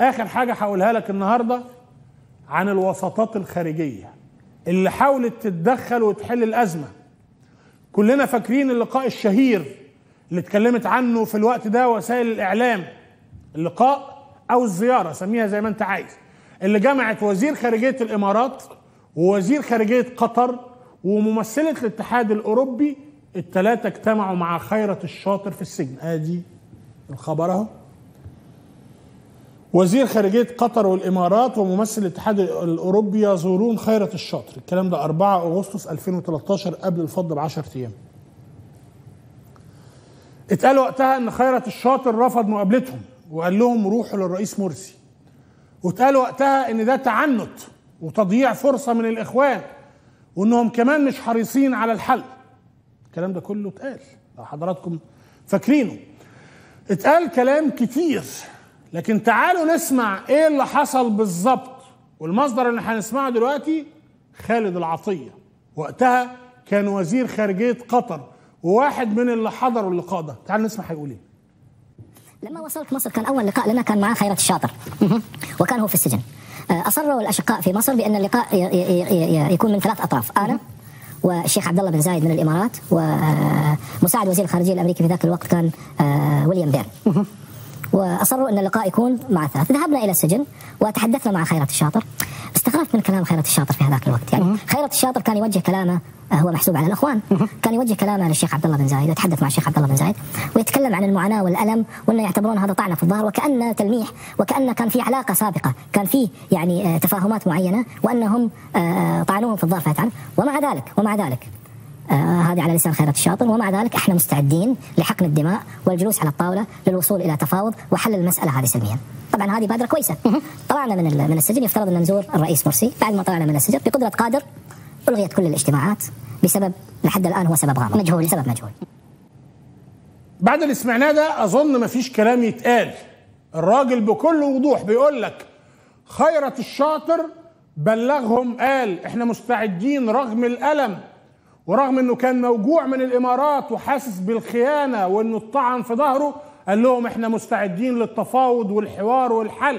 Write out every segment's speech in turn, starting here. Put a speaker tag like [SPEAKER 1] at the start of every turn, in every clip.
[SPEAKER 1] اخر حاجه هقولها لك النهارده عن الوساطات الخارجيه اللي حاولت تتدخل وتحل الازمه كلنا فاكرين اللقاء الشهير اللي اتكلمت عنه في الوقت ده وسائل الاعلام اللقاء او الزياره سميها زي ما انت عايز اللي جمعت وزير خارجيه الامارات ووزير خارجيه قطر وممثله الاتحاد الاوروبي الثلاثه اجتمعوا مع خيرة الشاطر في السجن ادي الخبر اهو وزير خارجية قطر والإمارات وممثل الاتحاد الأوروبي يزورون خيرة الشاطر الكلام ده 4 أغسطس 2013 قبل الفض ب 10 أيام اتقال وقتها ان خيرة الشاطر رفض مقابلتهم وقال لهم روحوا للرئيس مرسي واتقال وقتها ان ده تعنت وتضييع فرصة من الإخوان وانهم كمان مش حريصين على الحل الكلام ده كله اتقال لو حضراتكم فاكرينه اتقال كلام كتير لكن تعالوا نسمع ايه اللي حصل بالظبط والمصدر اللي هنسمعه دلوقتي خالد العطيه وقتها كان وزير خارجيه قطر وواحد من اللي حضروا اللقاء ده تعالوا نسمع هيقول ايه
[SPEAKER 2] لما وصلت مصر كان اول لقاء لنا كان معاه خيرت الشاطر وكان هو في السجن اصروا الاشقاء في مصر بان اللقاء يكون من ثلاث اطراف انا والشيخ عبد الله بن زايد من الامارات ومساعد وزير الخارجيه الامريكي في ذاك الوقت كان ويليام بيرن واصروا ان اللقاء يكون مع ثلاث ذهبنا الى السجن وتحدثنا مع خيرت الشاطر استغربت من كلام خيرت الشاطر في هذاك الوقت يعني خيرت الشاطر كان يوجه كلامه هو محسوب على الاخوان كان يوجه كلامه للشيخ عبد الله بن زايد يتحدث مع الشيخ عبد الله بن زايد ويتكلم عن المعاناه والالم وانه يعتبرون هذا طعنه في الظهر وكان تلميح وكان كان في علاقه سابقه كان في يعني تفاهمات معينه وانهم طعنوهم في الظهر فيتعن ومع ذلك ومع ذلك آه هذه على لسان خيرت الشاطر ومع ذلك احنا مستعدين لحقن الدماء والجلوس على الطاوله للوصول الى تفاوض وحل المساله هذه سلميا. طبعا هذه بادره كويسه. طلعنا من من السجن يفترض ان نزور الرئيس مرسي، بعد ما طلعنا من السجن بقدره قادر الغيت كل الاجتماعات بسبب لحد الان هو سبب غامض مجهول لسبب مجهول.
[SPEAKER 1] بعد اللي سمعناه ده اظن مفيش كلام يتقال. الراجل بكل وضوح بيقول لك خيرت الشاطر بلغهم قال احنا مستعدين رغم الالم ورغم انه كان موجوع من الامارات وحاسس بالخيانه وانه اتطعن في ظهره قال لهم احنا مستعدين للتفاوض والحوار والحل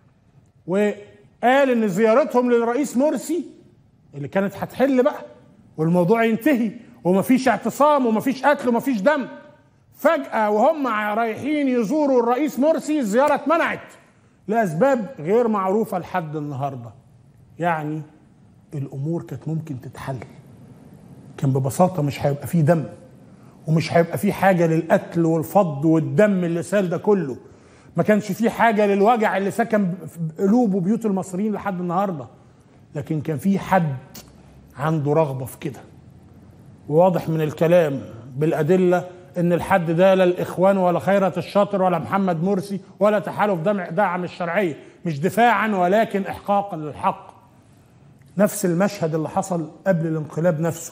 [SPEAKER 1] وقال ان زيارتهم للرئيس مرسي اللي كانت هتحل بقى والموضوع ينتهي ومفيش اعتصام ومفيش قتل ومفيش دم فجأة وهم رايحين يزوروا الرئيس مرسي الزيارة اتمنعت لأسباب غير معروفة لحد النهاردة يعني الأمور كانت ممكن تتحل كان ببساطة مش هيبقى فيه دم ومش هيبقى فيه حاجة للقتل والفض والدم اللي سال ده كله ما كانش فيه حاجة للوجع اللي سكن في قلوب وبيوت المصريين لحد النهاردة لكن كان فيه حد عنده رغبة في كده وواضح من الكلام بالأدلة إن الحد ده لا الإخوان ولا خيرة الشاطر ولا محمد مرسي ولا تحالف دعم الشرعية مش دفاعا ولكن إحقاقا للحق نفس المشهد اللي حصل قبل الانقلاب نفسه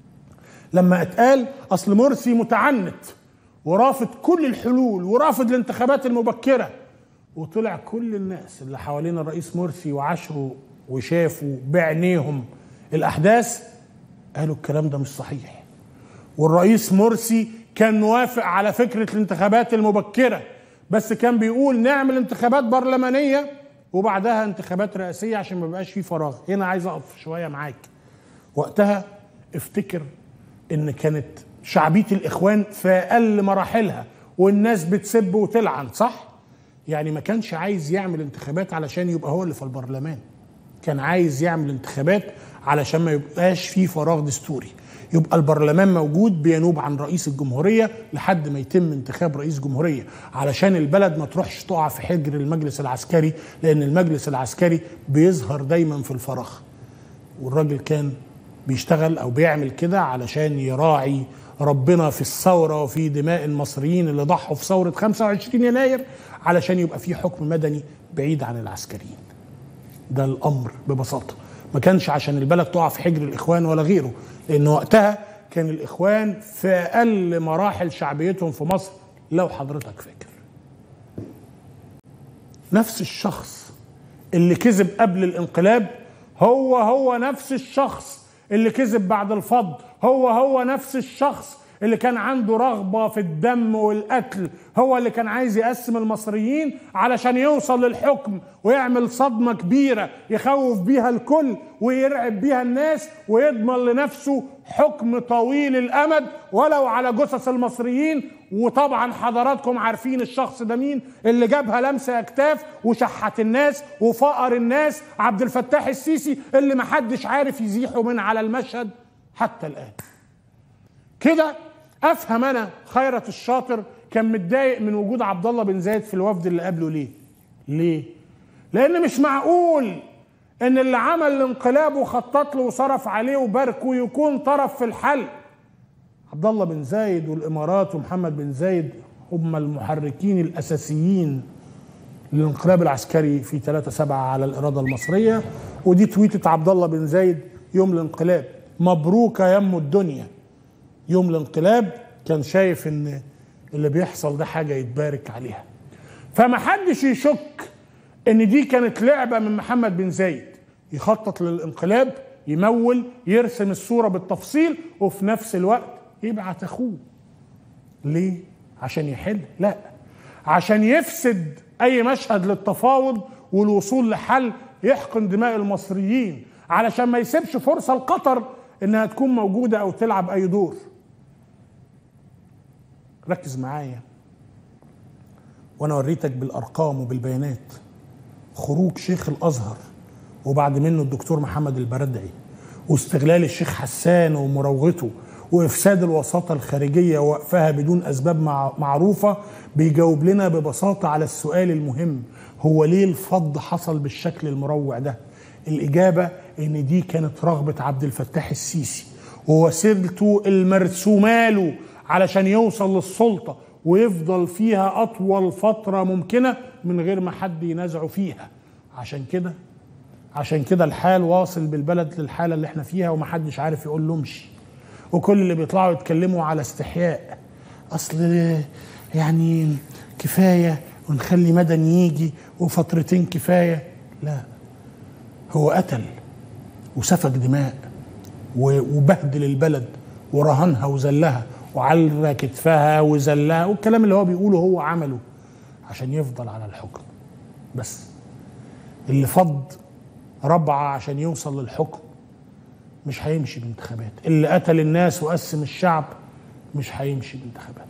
[SPEAKER 1] لما اتقال اصل مرسي متعنت ورافض كل الحلول ورافض الانتخابات المبكره وطلع كل الناس اللي حوالين الرئيس مرسي وعاشروا وشافوا بعينيهم الاحداث قالوا الكلام ده مش صحيح والرئيس مرسي كان موافق على فكره الانتخابات المبكره بس كان بيقول نعمل انتخابات برلمانيه وبعدها انتخابات رئاسيه عشان ما يبقاش في فراغ هنا عايز اقف شويه معاك وقتها افتكر ان كانت شعبيه الاخوان في اقل مراحلها والناس بتسب وتلعن صح يعني ما كانش عايز يعمل انتخابات علشان يبقى هو اللي في البرلمان كان عايز يعمل انتخابات علشان ما يبقاش في فراغ دستوري يبقى البرلمان موجود بينوب عن رئيس الجمهوريه لحد ما يتم انتخاب رئيس جمهوريه علشان البلد ما تروحش تقع في حجر المجلس العسكري لان المجلس العسكري بيظهر دايما في الفراغ والراجل كان بيشتغل او بيعمل كده علشان يراعي ربنا في الثوره وفي دماء المصريين اللي ضحوا في ثوره 25 يناير علشان يبقى في حكم مدني بعيد عن العسكريين. ده الامر ببساطه ما كانش عشان البلد تقع في حجر الاخوان ولا غيره لان وقتها كان الاخوان في اقل مراحل شعبيتهم في مصر لو حضرتك فاكر. نفس الشخص اللي كذب قبل الانقلاب هو هو نفس الشخص اللي كذب بعد الفض هو هو نفس الشخص اللي كان عنده رغبة في الدم والقتل هو اللي كان عايز يقسم المصريين علشان يوصل للحكم ويعمل صدمة كبيرة يخوف بيها الكل ويرعب بيها الناس ويضمن لنفسه حكم طويل الأمد ولو على جثث المصريين وطبعا حضراتكم عارفين الشخص ده مين اللي جابها لمسة أكتاف وشحت الناس وفقر الناس عبد الفتاح السيسي اللي محدش عارف يزيحه من على المشهد حتى الآن كده افهم انا خيرت الشاطر كان متضايق من وجود عبد الله بن زايد في الوفد اللي قبله ليه؟ ليه؟ لان مش معقول ان اللي عمل الانقلاب وخطط له وصرف عليه وباركه يكون طرف في الحل عبد الله بن زايد والامارات ومحمد بن زايد هم المحركين الاساسيين للانقلاب العسكري في 3 7 على الاراده المصريه ودي تويتة عبد الله بن زايد يوم الانقلاب مبروك يا ام الدنيا يوم الانقلاب كان شايف ان اللي بيحصل ده حاجه يتبارك عليها فما حدش يشك ان دي كانت لعبه من محمد بن زايد يخطط للانقلاب يمول يرسم الصوره بالتفصيل وفي نفس الوقت يبعت اخوه ليه عشان يحل لا عشان يفسد اي مشهد للتفاوض والوصول لحل يحقن دماء المصريين علشان ما يسيبش فرصه لقطر انها تكون موجوده او تلعب اي دور ركز معايا وانا وريتك بالارقام وبالبيانات خروج شيخ الازهر وبعد منه الدكتور محمد البردعي واستغلال الشيخ حسان ومراوغته وافساد الوساطه الخارجيه ووقفها بدون اسباب مع معروفه بيجاوب لنا ببساطه على السؤال المهم هو ليه الفض حصل بالشكل المروع ده الاجابه ان دي كانت رغبه عبد الفتاح السيسي ووسيلته المرسومه له علشان يوصل للسلطه ويفضل فيها اطول فتره ممكنه من غير ما حد ينازعه فيها عشان كده عشان كده الحال واصل بالبلد للحاله اللي احنا فيها ومحدش عارف يقول له امشي وكل اللي بيطلعوا يتكلموا على استحياء اصل يعني كفايه ونخلي مدني يجي وفترتين كفايه لا هو قتل وسفك دماء وبهدل البلد ورهنها وذلها وعلى كتفها وذلها والكلام اللي هو بيقوله هو عمله عشان يفضل على الحكم بس اللي فض ربعة عشان يوصل للحكم مش هيمشي بانتخابات اللي قتل الناس وقسم الشعب مش هيمشي بانتخابات